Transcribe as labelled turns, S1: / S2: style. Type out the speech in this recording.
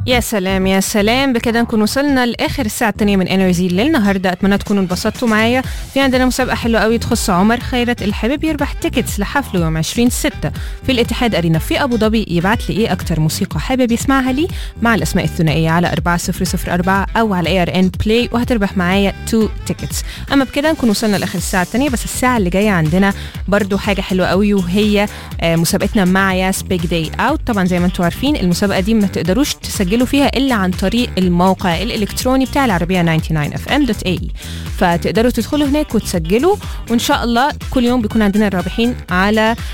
S1: يا سلام يا سلام بكده نكون وصلنا لاخر الساعه الثانيه من انرجي للنهارده اتمنى تكونوا انبسطتوا معايا في عندنا مسابقه حلوه قوي تخص عمر خيرت اللي حابب يربح تيكتس لحفله يوم 20 6 في الاتحاد ارينا في ابو ظبي يبعت لي ايه اكتر موسيقى حابب يسمعها لي مع الاسماء الثنائيه على 4004 او على اي ار ان بلاي وهتربح معايا 2 تيكتس اما بكده نكون وصلنا لاخر الساعه الثانيه بس الساعه اللي جايه عندنا برضو حاجه حلوه قوي وهي آه، مسابقتنا مع ياس بيج داي اوت طبعا زي ما انتم عارفين المسابقه دي ما تقدروش تسجلوا فيها الا عن طريق الموقع الالكتروني بتاع العربيه 99 اف ام دوت اي فتقدروا تدخلوا هناك وتسجلوا وان شاء الله كل يوم بيكون عندنا الرابحين على